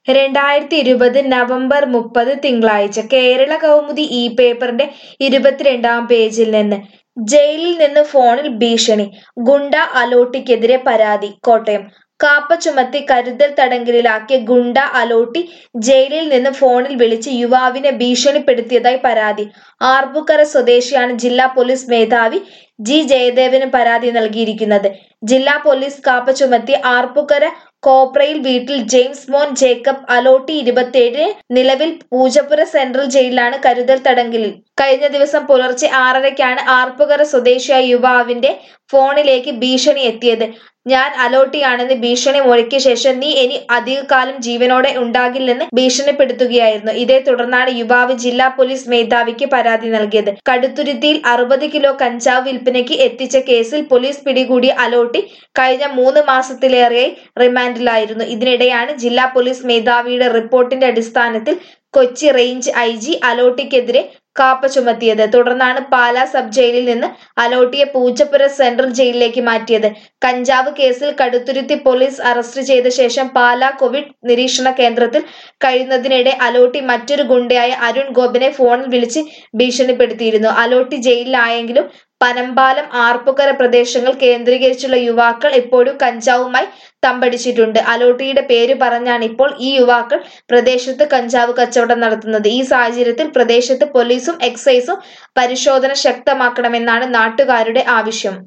രണ്ടായിരത്തി ഇരുപത് നവംബർ മുപ്പത് തിങ്കളാഴ്ച കേരള കൗമുദി ഈ പേപ്പറിന്റെ ഇരുപത്തിരണ്ടാം പേജിൽ നിന്ന് ജയിലിൽ നിന്ന് ഫോണിൽ ഭീഷണി ഗുണ്ട അലോട്ടിക്കെതിരെ പരാതി കോട്ടയം കാപ്പ ചുമത്തി കരുതൽ തടങ്കലിലാക്കിയ ഗുണ്ട അലോട്ടി ജയിലിൽ നിന്ന് ഫോണിൽ വിളിച്ച് യുവാവിനെ ഭീഷണിപ്പെടുത്തിയതായി പരാതി ആർപ്പുക്കര സ്വദേശിയാണ് ജില്ലാ പോലീസ് മേധാവി ജി ജയദേവന് പരാതി നൽകിയിരിക്കുന്നത് ജില്ലാ പോലീസ് കാപ്പ ചുമത്തി ആർപ്പുക്കര കോപ്രയിൽ വീട്ടിൽ ജെയിംസ് മോൻ ജേക്കബ് അലോട്ടി ഇരുപത്തിയേഴ് നിലവിൽ പൂജപ്പുര സെൻട്രൽ ജയിലിലാണ് കരുതൽ തടങ്കലിൽ കഴിഞ്ഞ ദിവസം പുലർച്ചെ ആറരയ്ക്കാണ് ആർപ്പുകര സ്വദേശിയായ യുവാവിന്റെ ഫോണിലേക്ക് ഭീഷണി എത്തിയത് ഞാൻ അലോട്ടിയാണെന്ന് ഭീഷണി മുഴക്കിയ ശേഷം നീ ഇനി അധികകാലം ജീവനോടെ ഉണ്ടാകില്ലെന്ന് ഭീഷണിപ്പെടുത്തുകയായിരുന്നു ഇതേ തുടർന്നാണ് യുവാവ് ജില്ലാ പോലീസ് മേധാവിക്ക് പരാതി നൽകിയത് കടുത്തുരുത്തിയിൽ അറുപത് കിലോ കഞ്ചാവ് വിൽപ്പനയ്ക്ക് എത്തിച്ച കേസിൽ പോലീസ് പിടികൂടിയ അലോട്ടി കഴിഞ്ഞ മൂന്ന് മാസത്തിലേറെയായി റിമാൻഡിലായിരുന്നു ഇതിനിടെയാണ് ജില്ലാ പോലീസ് മേധാവിയുടെ റിപ്പോർട്ടിന്റെ അടിസ്ഥാനത്തിൽ കൊച്ചി റേഞ്ച് ഐ ജി അലോട്ടിക്കെതിരെ കാപ്പ ചുമത്തിയത് തുടർന്നാണ് പാലാ സബ് ജയിലിൽ നിന്ന് അലോട്ടിയെ പൂജപ്പുര സെൻട്രൽ ജയിലിലേക്ക് മാറ്റിയത് കഞ്ചാവ് കേസിൽ കടുത്തുരുത്തി പോലീസ് അറസ്റ്റ് ചെയ്ത ശേഷം പാലാ കോവിഡ് നിരീക്ഷണ കേന്ദ്രത്തിൽ കഴിയുന്നതിനിടെ അലോട്ടി മറ്റൊരു ഗുണ്ടയായ അരുൺ ഗോപിനെ ഫോണിൽ വിളിച്ച് ഭീഷണിപ്പെടുത്തിയിരുന്നു അലോട്ടി ജയിലിലായെങ്കിലും പനമ്പാലം ആർപ്പുക്കര പ്രദേശങ്ങൾ കേന്ദ്രീകരിച്ചുള്ള യുവാക്കൾ ഇപ്പോഴും കഞ്ചാവുമായി തമ്പടിച്ചിട്ടുണ്ട് അലോട്ടിയുടെ പേര് പറഞ്ഞാണ് ഇപ്പോൾ ഈ യുവാക്കൾ പ്രദേശത്ത് കഞ്ചാവ് കച്ചവടം നടത്തുന്നത് ഈ സാഹചര്യത്തിൽ പ്രദേശത്ത് പോലീസും എക്സൈസും പരിശോധന ശക്തമാക്കണമെന്നാണ് നാട്ടുകാരുടെ ആവശ്യം